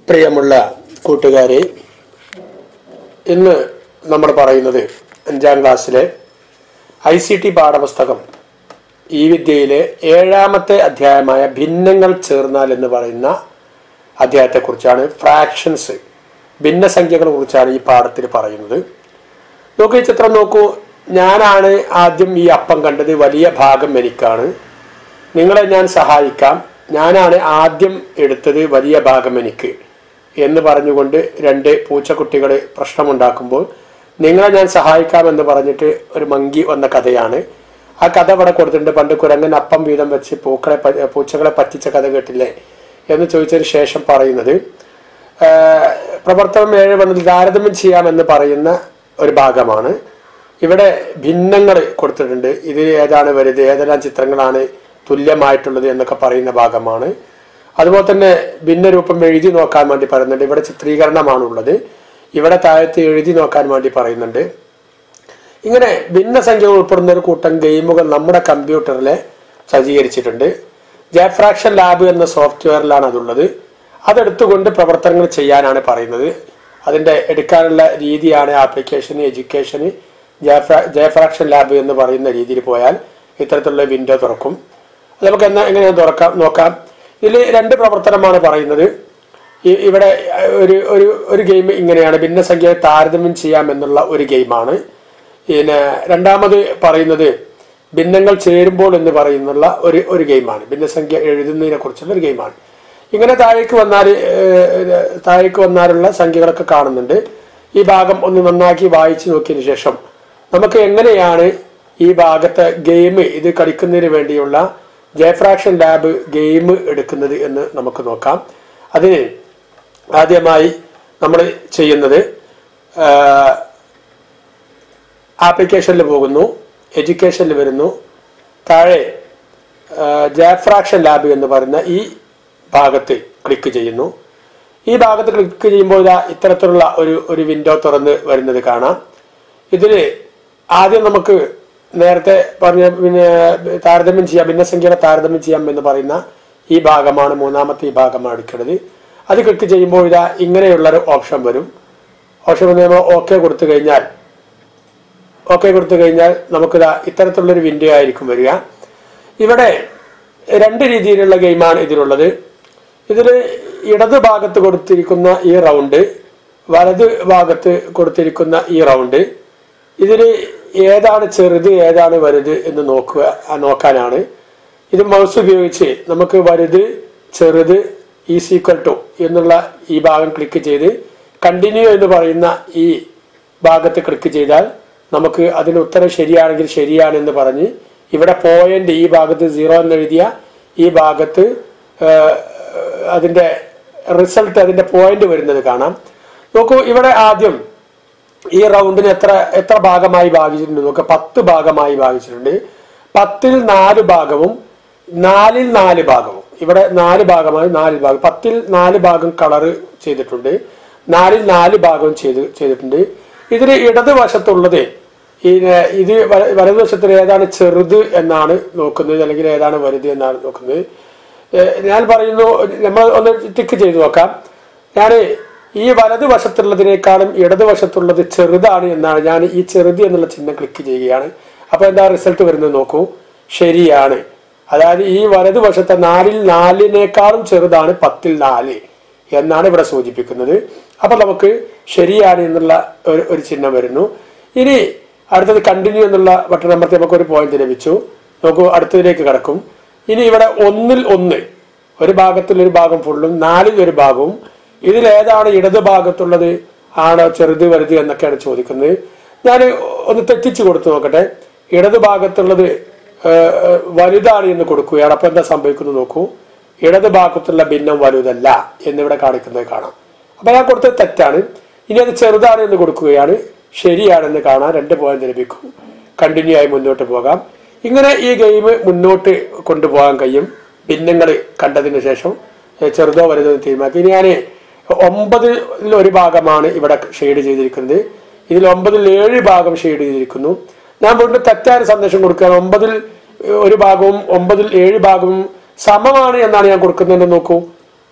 പ്രിയമുള്ള കൂട്ടുകാരെ ഇന്ന് നമ്മൾ പറയുന്നത് അഞ്ചാം ക്ലാസ്സിലെ ഐ സി ടി പാഠപുസ്തകം ഈ വിദ്യയിലെ ഏഴാമത്തെ അധ്യായമായ ഭിന്നങ്ങൾ ചേർന്നാൽ എന്ന് പറയുന്ന അധ്യായത്തെക്കുറിച്ചാണ് ഫ്രാക്ഷൻസ് ഭിന്നസംഖ്യകളെ കുറിച്ചാണ് ഈ പാഠത്തിൽ പറയുന്നത് നോക്കൂ ഈ ചിത്രം നോക്കൂ ഞാനാണ് ആദ്യം ഈ അപ്പം കണ്ടത് വലിയ ഭാഗം എനിക്കാണ് നിങ്ങളെ ഞാൻ സഹായിക്കാം ഞാനാണ് ആദ്യം എടുത്തത് വലിയ ഭാഗം എനിക്ക് എന്ന് പറഞ്ഞുകൊണ്ട് രണ്ട് പൂച്ചക്കുട്ടികൾ പ്രശ്നമുണ്ടാക്കുമ്പോൾ നിങ്ങളെ ഞാൻ സഹായിക്കാം എന്ന് പറഞ്ഞിട്ട് ഒരു മങ്കി വന്ന കഥയാണ് ആ കഥ ഇവിടെ കൊടുത്തിട്ടുണ്ട് പണ്ട് കുരങ്ങൻ അപ്പം വീതം വെച്ച് പൂക്കളെ പ- പൂച്ചകളെ പറ്റിച്ച കഥ കേട്ടില്ലേ എന്ന് ചോദിച്ചതിന് ശേഷം പറയുന്നത് ആ, പ്രവർത്തനം ഏഴ് പന്ത്രണ്ടിൽ താരതമ്യം ചെയ്യാമെന്ന് പറയുന്ന ഒരു ഭാഗമാണ് ഇവിടെ ഭിന്നങ്ങൾ കൊടുത്തിട്ടുണ്ട് ഇത് ഏതാണ് വലുത് ഏതെല്ലാം ചിത്രങ്ങളാണ് തുല്യമായിട്ടുള്ളത് എന്നൊക്കെ പറയുന്ന ഭാഗമാണ് അതുപോലെ തന്നെ ഭിന്നരൂപം എഴുതി നോക്കാൻ വേണ്ടി പറയുന്നുണ്ട് ഇവിടെ ചിത്രീകരണമാണുള്ളത് ഇവിടെ താഴത്ത് എഴുതി നോക്കാൻ വേണ്ടി പറയുന്നുണ്ട് ഇങ്ങനെ ഭിന്നസംഖ്യ ഉൾപ്പെടുന്ന ഒരു കൂട്ടം ഗെയിമുകൾ നമ്മുടെ കമ്പ്യൂട്ടറിൽ സജ്ജീകരിച്ചിട്ടുണ്ട് ജാഫ്രാക്ഷൻ ലാബ് എന്ന സോഫ്റ്റ്വെയറിലാണ് അതുള്ളത് അതെടുത്തുകൊണ്ട് പ്രവർത്തനങ്ങൾ ചെയ്യാനാണ് പറയുന്നത് അതിൻ്റെ എടുക്കാനുള്ള രീതിയാണ് ആപ്ലിക്കേഷന് എഡ്യൂക്കേഷന് ജാഫ്രാ ജയഫ്രാക്ഷൻ ലാബ് എന്ന് പറയുന്ന രീതിയിൽ പോയാൽ ഇത്തരത്തിലുള്ള വിൻഡോ തുറക്കും അത് നമുക്ക് എന്നാ എങ്ങനെയാണ് തുറക്കാം നോക്കാം ഇതിൽ രണ്ട് പ്രവർത്തനമാണ് പറയുന്നത് ഈ- ഇവിടെ ഒരു ഒരു ഒരു ഗെയിം ഇങ്ങനെയാണ് ഭിന്നസംഖ്യയെ താരതമ്യം ചെയ്യാം എന്നുള്ള ഒരു ഗെയിമാണ് പിന്നെ രണ്ടാമത് പറയുന്നത് ഭിന്നങ്ങൾ ചേരുമ്പോൾ എന്ന് പറയുന്നുള്ള ഒരു ഒരു ഗെയിമാണ് ഭിന്നസംഖ്യ എഴുതുന്നതിനെ കുറിച്ചുള്ള ഒരു ഗെയിമാണ് ഇങ്ങനെ താഴേക്ക് വന്നാൽ ഏഹ്, താഴേക്ക് വന്നാലുള്ള സംഖ്യകളൊക്കെ കാണുന്നുണ്ട് ഈ ഭാഗം ഒന്ന് നന്നാക്കി വായിച്ചു നോക്കിയതിന് ശേഷം നമുക്ക് എങ്ങനെയാണ് ഈ ഭാഗത്തെ ഗെയിം ഇത് കളിക്കുന്നതിന് വേണ്ടിയുള്ള ജയഫ്രാക്ഷൻ ലാബ് ഗെയിം എടുക്കുന്നത് എന്ന് നമുക്ക് നോക്കാം അതിന് ആദ്യമായി നമ്മൾ ചെയ്യുന്നത് ആപ്ലിക്കേഷനിൽ പോകുന്നു എഡ്യൂക്കേഷനിൽ വരുന്നു താഴെ ജാഫ്രാക്ഷൻ ലാബ് എന്ന് പറയുന്ന ഈ ഭാഗത്ത് ക്ലിക്ക് ചെയ്യുന്നു ഈ ഭാഗത്ത് ക്ലിക്ക് ചെയ്യുമ്പോൾ ഇതാ ഇത്തരത്തിലുള്ള ഒരു ഒരു വിൻഡോ തുറന്ന് വരുന്നത് കാണാം ഇതിൽ ആദ്യം നമുക്ക് നേരത്തെ പറഞ്ഞ പിന്നെ താരതമ്യം ചെയ്യാം ഭിന്നസംഖ്യകളെ താരതമ്യം ചെയ്യാം എന്ന് പറയുന്ന ഈ ഭാഗമാണ് മൂന്നാമത്തെ ഈ ഭാഗമാണ് എടുക്കുന്നത് അത് ക്ലിക്ക് ചെയ്യുമ്പോൾ ഇതാ ഇങ്ങനെയുള്ള ഒരു ഓപ്ഷൻ വരും ഓപ്ഷൻ വന്ന് നമ്മൾ ഓക്കെ കൊടുത്തു കഴിഞ്ഞാൽ ഓക്കെ കൊടുത്തു കഴിഞ്ഞാൽ നമുക്കിതാ ഇത്തരത്തിലുള്ളൊരു വിൻഡോ ആയിരിക്കും വരിക ഇവിടെ രണ്ട് രീതിയിലുള്ള ഗെയിമാണ് ഇതിലുള്ളത് ഇതിൽ ഇടത് ഭാഗത്ത് കൊടുത്തിരിക്കുന്ന ഈ റൗണ്ട് വലത് ഭാഗത്ത് കൊടുത്തിരിക്കുന്ന ഈ റൗണ്ട് ഇതിൽ ഏതാണ് ചെറുത് ഏതാണ് വലുത് എന്ന് നോക്കുക ആ നോക്കാനാണ് ഇത് മൗസ് ഉപയോഗിച്ച് നമുക്ക് വലുത് ചെറുത് ഈസ് ഈക്വൽ ടു എന്നുള്ള ഈ ഭാഗം ക്ലിക്ക് ചെയ്ത് കണ്ടിന്യൂ എന്ന് പറയുന്ന ഈ ഭാഗത്ത് ക്ലിക്ക് ചെയ്താൽ നമുക്ക് അതിന് ഉത്തരം ശരിയാണെങ്കിൽ ശരിയാണെന്ന് പറഞ്ഞ് ഇവിടെ പോയിന്റ് ഈ ഭാഗത്ത് സീറോ എന്ന് എഴുതിയ ഈ ഭാഗത്ത് ഏഹ്, അതിന്റെ റിസൾട്ട് അതിന്റെ പോയിന്റ് വരുന്നത് കാണാം നോക്കൂ ഇവിടെ ആദ്യം ഈ റൗണ്ടിന് എത്ര എത്ര ഭാഗമായി ഭാഗിച്ചിട്ടുണ്ട് നോക്കുക പത്ത് ഭാഗമായി ഭാഗിച്ചിട്ടുണ്ട് പത്തിൽ നാല് ഭാഗവും നാലിൽ നാല് ഭാഗവും ഇവിടെ നാല് ഭാഗമായി നാല് ഭാഗം പത്തിൽ നാല് ഭാഗം കളറ് ചെയ്തിട്ടുണ്ട് നാലിൽ നാല് ഭാഗവും ചെയ്ത് ചെയ്തിട്ടുണ്ട് ഇതിൽ ഇടതുവശത്തുള്ളത് ഈ ന- ഇത് വല- വലതുവശത്തിൽ ഏതാണ് ചെറുത് എന്നാണ് നോക്കുന്നത് അല്ലെങ്കിൽ ഏതാണ് വലുത് എന്നാണ് നോക്കുന്നത് ഏഹ് ഞാൻ പറയുന്നു നമ്മൾ ഒന്ന് ടിക്ക് ചെയ്ത് നോക്കാം ഞാൻ ഈ വലതുവശത്തുള്ളതിനേക്കാളും ഇടതുവശത്തുള്ളത് ചെറുതാണ് എന്നാണ് ഞാൻ ഈ ചെറുത് എന്നുള്ള ചിഹ്നം ക്ലിക്ക് ചെയ്യുകയാണ് അപ്പോൾ എന്താ റിസൾട്ട് വരുന്നത് നോക്കൂ ശരിയാണ് അതായത് ഈ വലതുവശത്തെ നാലിൽ നാലിനേക്കാളും ചെറുതാണ് പത്തിൽ നാല് എന്നാണ് ഇവിടെ സൂചിപ്പിക്കുന്നത് അപ്പൊ നമുക്ക് ശരിയാണ് എന്നുള്ള ഒരു ഒരു ചിഹ്നം വരുന്നു ഇനി അടുത്തത് കണ്ടിന്യൂ എന്നുള്ള ബട്ടൺ അമർത്തി നമുക്ക് ഒരു പോയിന്റ് ലഭിച്ചു നോക്കൂ അടുത്തതിലേക്ക് കിടക്കും ഇനി ഇവിടെ ഒന്നിൽ ഒന്ന് ഒരു ഭാഗത്തിൽ ഒരു ഭാഗം ഫുള്ളും നാലിൽ ഒരു ഭാഗവും ഇതിൽ ഏതാണ് ഇടത് ഭാഗത്തുള്ളത് ആണോ ചെറുത് വലുത് എന്നൊക്കെയാണ് ചോദിക്കുന്നത് ഞാൻ ഒന്ന് തെറ്റിച്ചു കൊടുത്തു നോക്കട്ടെ ഇടത് ഭാഗത്തുള്ളത് ഏഹ്, ഏഹ്, വലുതാണ് എന്ന് കൊടുക്കുകയാണ് അപ്പൊ എന്താ സംഭവിക്കുന്നത് നോക്കൂ ഇടത് ഭാഗത്തുള്ള ഭിന്നം വലുതല്ല എന്നിവിടെ കാണിക്കുന്നത് കാണാം അപ്പൊ ഞാൻ കൊടുത്തത് തെറ്റാണ് ഇനി അത് ചെറുതാണ് എന്ന് കൊടുക്കുകയാണ് ശരിയാണെന്ന് കാണാൻ രണ്ട് പോയിന്റ് ലഭിക്കും കണ്ടിന്യൂ ആയി മുന്നോട്ട് പോകാം ഇങ്ങനെ ഈ ഗെയിം മുന്നോട്ട് കൊണ്ടുപോകാൻ കഴിയും ഭിന്നങ്ങൾ കണ്ടതിന് ശേഷം ഏഹ്, ചെറുതോ വലുതോ എന്ന് തീരുമാനിക്കും ഇനി ഞാൻ ഒമ്പതിൽ ഒരു ഭാഗമാണ് ഇവിടെ ഷെയ്ഡ് ചെയ്തിരിക്കുന്നത് ഇതിൽ ഒമ്പതിൽ ഏഴ് ഭാഗം ഷെയ്ഡ് ചെയ്തിരിക്കുന്നു ഞാൻ വീണ്ടും തെറ്റായ സന്ദേശം കൊടുക്കുകയാണ് ഒമ്പതിൽ ഒരു ഭാഗവും ഒമ്പതിൽ ഏഴ് ഭാഗവും സമമാണ് എന്നാണ് ഞാൻ കൊടുക്കുന്നത് നോക്കൂ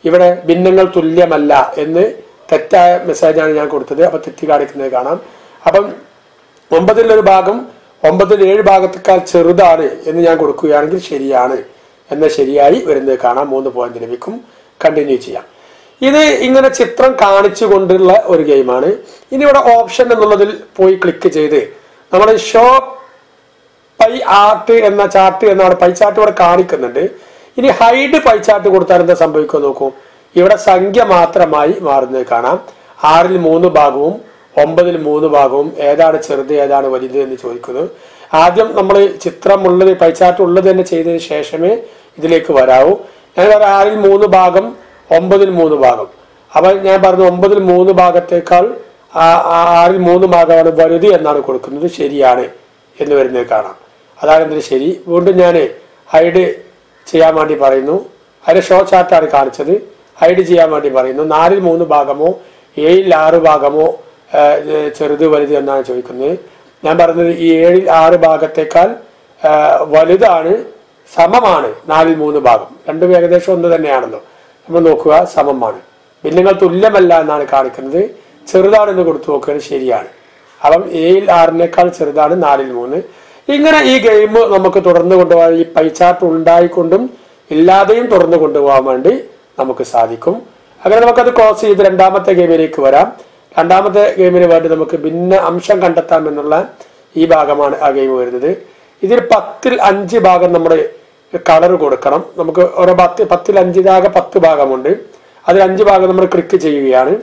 ഇവിടെ ഭിന്നങ്ങൾ തുല്യമല്ല എന്ന് തെറ്റായ മെസ്സേജാണ് ഞാൻ കൊടുത്തത് അപ്പൊ തെറ്റി കാണിക്കുന്നത് കാണാം അപ്പം ഒമ്പതിലൊരു ഭാഗം ഒമ്പതിൽ ഏഴ് ഭാഗത്തേക്കാൾ ചെറുതാണ് എന്ന് ഞാൻ കൊടുക്കുകയാണെങ്കിൽ ശരിയാണ് എന്ന ശരിയായി വരുന്നത് കാണാം മൂന്ന് പോയിന്റ് ലഭിക്കും കണ്ടിന്യൂ ചെയ്യാം ഇത് ഇങ്ങനെ ചിത്രം കാണിച്ചു കൊണ്ടുള്ള ഒരു ഗെയിമാണ് ഇനി ഇവിടെ ഓപ്ഷൻ എന്നുള്ളതിൽ പോയി ക്ലിക്ക് ചെയ്ത് നമ്മൾ ഷോ പൈ ആർട്ട് എന്ന ചാർട്ട് എന്നാണ് പൈ ചാർട്ട് ഇവിടെ കാണിക്കുന്നുണ്ട് ഇനി ഹൈഡ് പൈ ചാർട്ട് കൊടുത്താൽ എന്താ സംഭവിക്കുക നോക്കൂ ഇവിടെ സംഖ്യ മാത്രമായി മാറുന്നത് കാണാം ആറിൽ മൂന്ന് ഭാഗവും ഒമ്പതിൽ മൂന്ന് ഭാഗവും ഏതാണ് ചെറുത് ഏതാണ് വലുത് എന്ന് ചോദിക്കുന്നു ആദ്യം നമ്മൾ ചിത്രമുള്ളത് പൈ ചാർട്ട് ഉള്ളത് തന്നെ ചെയ്തതിന് ശേഷമേ ഇതിലേക്ക് വരാവൂ ഞാൻ പറയാം ആറിൽ മൂന്ന് ഭാഗം ഒമ്പതിൽ മൂന്ന് ഭാഗം അപ്പൊ ഞാൻ പറഞ്ഞു ഒമ്പതിൽ മൂന്ന് ഭാഗത്തേക്കാൾ ആ- ആ ആറിൽ മൂന്ന് ഭാഗമാണ് വലുത് എന്നാണ് കൊടുക്കുന്നത് ശരിയാണ് എന്ന് വരുന്നത് കാണാം അതാണ് ഇതിന് ശരി വീണ്ടും ഞാൻ ഹൈഡ് ചെയ്യാൻ വേണ്ടി പറയുന്നു അതിന്റെ ഷോ ചാർട്ടാണ് കാണിച്ചത് ഹൈഡ് ചെയ്യാൻ വേണ്ടി പറയുന്നു നാലിൽ മൂന്ന് ഭാഗമോ ഏഴിൽ ആറ് ഭാഗമോ ആ, ഏ, ചെറുത് വലുത് എന്നാണ് ചോദിക്കുന്നത് ഞാൻ പറഞ്ഞത് ഈ ഏഴിൽ ആറ് ഭാഗത്തേക്കാൾ ആ, വലുതാണ് സമമാണ് നാലിൽ മൂന്ന് ഭാഗം രണ്ടും ഏകദേശം ഒന്ന് തന്നെയാണല്ലോ നമ്മൾ നോക്കുക സമമാണ് ഭിന്നങ്ങൾ തുല്യമല്ല എന്നാണ് കാണിക്കുന്നത് ചെറുതാണെന്ന് കൊടുത്തു നോക്കുകയാണ് ശരിയാണ് അപ്പം ഏഴിൽ ആറിനേക്കാൾ ചെറുതാണ് നാലിൽ മൂന്ന് ഇങ്ങനെ ഈ ഗെയിം നമുക്ക് തുടർന്ന് കൊണ്ടുപോകാൻ ഈ പൈച്ചാർട്ട് ഉണ്ടായിക്കൊണ്ടും ഇല്ലാതെയും തുറന്നു കൊണ്ടുപോകാൻ വേണ്ടി നമുക്ക് സാധിക്കും അങ്ങനെ നമുക്കത് ക്ലോസ് ചെയ്ത് രണ്ടാമത്തെ ഗെയിമിലേക്ക് വരാം രണ്ടാമത്തെ ഗെയിമിന് വേണ്ടി നമുക്ക് ഭിന്ന അംശം കണ്ടെത്താം എന്നുള്ള ഈ ഭാഗമാണ് ആ ഗെയിം വരുന്നത് ഇതിൽ പത്തിൽ അഞ്ച് ഭാഗം നമ്മുടെ കളർ കൊടുക്കണം നമുക്ക് ഓരോ പത്ത് പത്തിൽ അഞ്ചിതാകെ പത്ത് ഭാഗമുണ്ട് അതിൽ അഞ്ച് ഭാഗം നമ്മൾ ക്ലിക്ക് ചെയ്യുകയാണ്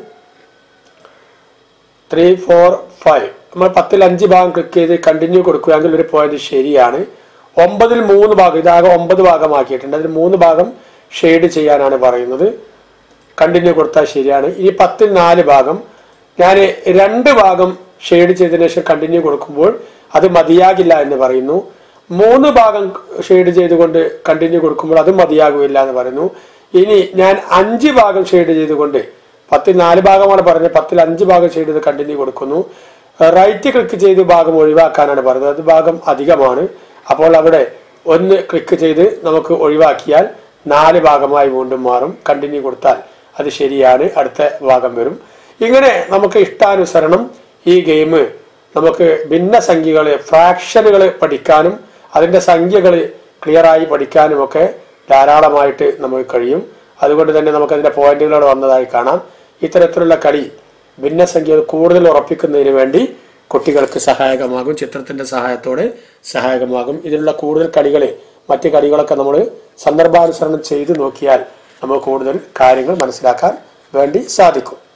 ത്രീ ഫോർ ഫൈവ് നമ്മൾ പത്തിൽ അഞ്ച് ഭാഗം ക്ലിക്ക് ചെയ്ത് കണ്ടിന്യൂ കൊടുക്കുകയാണെങ്കിൽ ഒരു പോയിന്റ് ശരിയാണ് ഒമ്പതിൽ മൂന്ന് ഭാഗം ഇതാകെ ഒമ്പത് ഭാഗമാക്കിയിട്ടുണ്ട് അതിൽ മൂന്ന് ഭാഗം ഷെയ്ഡ് ചെയ്യാനാണ് പറയുന്നത് കണ്ടിന്യൂ കൊടുത്താൽ ശരിയാണ് ഇനി പത്തിൽ നാല് ഭാഗം ഞാൻ രണ്ട് ഭാഗം ഷെയ്ഡ് ചെയ്തതിനു ശേഷം കണ്ടിന്യൂ കൊടുക്കുമ്പോൾ അത് മതിയാകില്ല എന്ന് പറയുന്നു മൂന്ന് ഭാഗം ഷെയ്ഡ് ചെയ്തുകൊണ്ട് കണ്ടിന്യൂ കൊടുക്കുമ്പോൾ അത് മതിയാകുകയില്ല എന്ന് പറയുന്നു ഇനി ഞാൻ അഞ്ച് ഭാഗം ഷെയ്ഡ് ചെയ്തുകൊണ്ട് പത്തിൽ നാല് ഭാഗമാണ് പറഞ്ഞത് പത്തിൽ അഞ്ച് ഭാഗം ഷെയ്ഡ് ചെയ്ത് കണ്ടിന്യൂ കൊടുക്കുന്നു റൈറ്റ് ക്ലിക്ക് ചെയ്ത് ഭാഗം ഒഴിവാക്കാനാണ് പറയുന്നത് അത് ഭാഗം അധികമാണ് അപ്പോൾ അവിടെ ഒന്ന് ക്ലിക്ക് ചെയ്ത് നമുക്ക് ഒഴിവാക്കിയാൽ നാല് ഭാഗമായി വീണ്ടും മാറും കണ്ടിന്യൂ കൊടുത്താൽ അത് ശരിയാണ് അടുത്ത ഭാഗം വരും ഇങ്ങനെ നമുക്ക് ഇഷ്ടാനുസരണം ഈ ഗെയിം നമുക്ക് ഭിന്നസംഖ്യകൾ ഫ്രാക്ഷനുകൾ പഠിക്കാനും അതിൻ്റെ സംഖ്യകൾ ക്ലിയറായി പഠിക്കാനും ഒക്കെ ധാരാളമായിട്ട് നമുക്ക് കഴിയും അതുകൊണ്ട് തന്നെ നമുക്ക് അതിൻ്റെ പോയിന്റുകൾ വന്നതായി കാണാം ഇത്തരത്തിലുള്ള കളി ഭിന്നസംഖ്യകൾ കൂടുതൽ ഉറപ്പിക്കുന്നതിന് വേണ്ടി കുട്ടികൾക്ക് സഹായകമാകും ചിത്രത്തിന്റെ സഹായത്തോടെ സഹായകമാകും ഇതിലുള്ള കൂടുതൽ കളികൾ മറ്റ് കളികളൊക്കെ നമ്മൾ സന്ദർഭാനുസരണം ചെയ്തു നോക്കിയാൽ നമുക്ക് കൂടുതൽ കാര്യങ്ങൾ മനസ്സിലാക്കാൻ വേണ്ടി സാധിക്കും